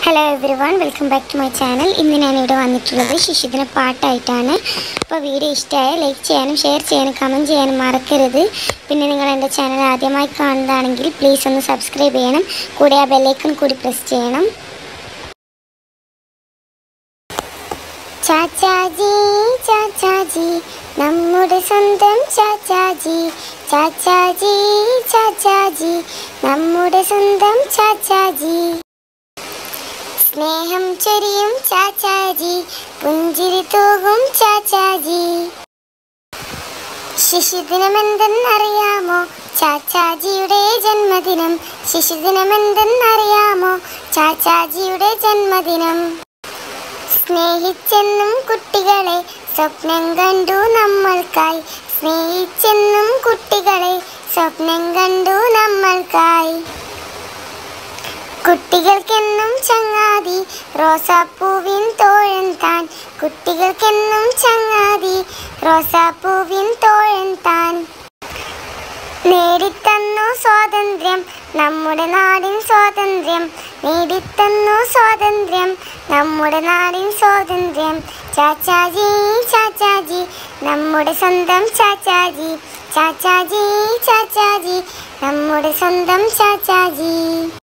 hello everyone welcome back to my channel ഇന്ന് ഞാനിവിടെ വന്നിട്ടുള്ളത് ശിശുദിന പാട്ടായിട്ടാണ് അപ്പോൾ വീഡിയോ ഇഷ്ടമായ ലൈക്ക് ചെയ്യാനും ഷെയർ ചെയ്യാനും കമൻറ്റ് ചെയ്യാനും മറക്കരുത് പിന്നെ നിങ്ങൾ എൻ്റെ ചാനൽ ആദ്യമായി കാണുന്നതാണെങ്കിൽ പ്ലീസ് ഒന്ന് സബ്സ്ക്രൈബ് ചെയ്യണം കൂടെ ആ ബെല്ലൈക്കൺ കൂടി പ്രസ് ചെയ്യണം ചാച്ചാജി ചാച്ചാജി നമ്മുടെ സ്വന്തം ചാച്ചാജി ചാച്ചാജി ചാച്ചാജി നമ്മുടെ സ്വന്തം ചാച്ചാജി സ്നേഹം ചൊരിയും ചാച്ചാജി പുഞ്ചിരി തൂകും ചാച്ചാജി ശിശുദിനമെന്തെന്നറിയാമോ ചാച്ചാജിയുടെ ജന്മദിനം ശിശുദിനമെന്തെന്നറിയാമോ ചാച്ചാജിയുടെ ജന്മദിനം സ്നേഹിച്ചെന്നും കുട്ടികളെ സ്വപ്നം കണ്ടു നമ്മൾക്കായി സ്നേഹിച്ചെന്നും കുട്ടികളെ സ്വപ്നം കണ്ടു നമ്മൾക്കായി കുട്ടികൾക്കെന്നും ചങ്ങാതി റോസാപ്പൂവിൻ തോഴൻ താൻ കുട്ടികൾക്കെന്നും ചങ്ങാതി റോസാപ്പൂവിൻ തോഴൻ താൻ നേടിത്തന്നു സ്വാതന്ത്ര്യം നമ്മുടെ നാടിൻ സ്വാതന്ത്ര്യം നേടിത്തന്നു സ്വാതന്ത്ര്യം നമ്മുടെ നാടിൻ സ്വാതന്ത്ര്യം ചാച്ചാജി ചാച്ചാജി നമ്മുടെ സ്വന്തം ചാച്ചാജി ചാച്ചാജി ചാച്ചാജി നമ്മുടെ സ്വന്തം ചാച്ചാജി